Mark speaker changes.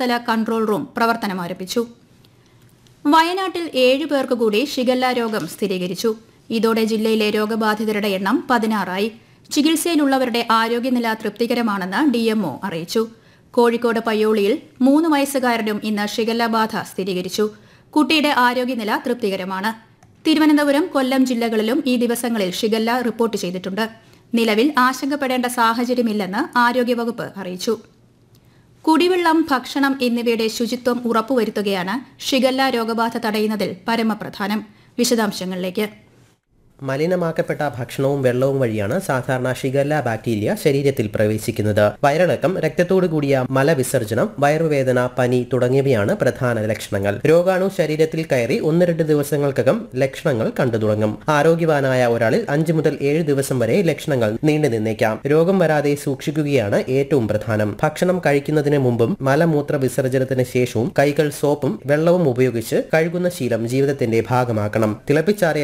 Speaker 1: ജില്ലാതല control room പ്രവർത്തനം ആരംഭിച്ചു വയനാട്ടിൽ ഏഴു പേർക്ക് കൂടി ഷിഗല്ല രോഗം സ്ഥിരീകരിച്ചു ഇതോടെ ജില്ലയിലെ രോഗബാധിതരുടെ എണ്ണം പതിനാറായി ചികിത്സയിലുള്ളവരുടെ ആരോഗ്യനില തൃപ്തികരമാണെന്ന് ഡിഎംഒ അറിയിച്ചു കോഴിക്കോട് പയ്യോളിയിൽ മൂന്ന് വയസ്സുകാരനും ഇന്ന് ഷിഗല്ല ബാധ സ്ഥിരീകരിച്ചു കുട്ടിയുടെ ആരോഗ്യനില തൃപ്തികരമാണ് തിരുവനന്തപുരം കൊല്ലം ജില്ലകളിലും ഈ ദിവസങ്ങളിൽ ഷിഗല്ല റിപ്പോർട്ട് ചെയ്തിട്ടുണ്ട് നിലവിൽ ആശങ്കപ്പെടേണ്ട സാഹചര്യമില്ലെന്ന് ആരോഗ്യവകുപ്പ് അറിയിച്ചു കുടിവെള്ളം ഭക്ഷണം എന്നിവയുടെ ശുചിത്വം ഉറപ്പുവരുത്തുകയാണ് ഷിഗല്ല രോഗബാധ തടയുന്നതിൽ പരമപ്രധാനം വിശദാംശങ്ങളിലേക്ക്
Speaker 2: മലിനമാക്കപ്പെട്ട ഭക്ഷണവും വെള്ളവും വഴിയാണ് സാധാരണ ഷിഗല്ല ബാക്ടീരിയ ശരീരത്തിൽ പ്രവേശിക്കുന്നത് വയറിളക്കം രക്തത്തോടു കൂടിയ മലവിസർജനം വയറുവേദന പനി തുടങ്ങിയവയാണ് പ്രധാന ലക്ഷണങ്ങൾ രോഗാണു ശരീരത്തിൽ കയറി ഒന്ന് രണ്ട് ദിവസങ്ങൾക്കകം ലക്ഷണങ്ങൾ കണ്ടു തുടങ്ങും ആരോഗ്യവാനായ ഒരാളിൽ അഞ്ചു മുതൽ ഏഴ് ദിവസം വരെ ലക്ഷണങ്ങൾ നീണ്ടു നിന്നേക്കാം രോഗം വരാതെ സൂക്ഷിക്കുകയാണ് ഏറ്റവും പ്രധാനം ഭക്ഷണം കഴിക്കുന്നതിന് മുമ്പും മലമൂത്ര വിസർജനത്തിന് ശേഷവും കൈകൾ സോപ്പും വെള്ളവും ഉപയോഗിച്ച് കഴുകുന്ന ശീലം ജീവിതത്തിന്റെ ഭാഗമാക്കണം തിളപ്പിച്ചാറിയ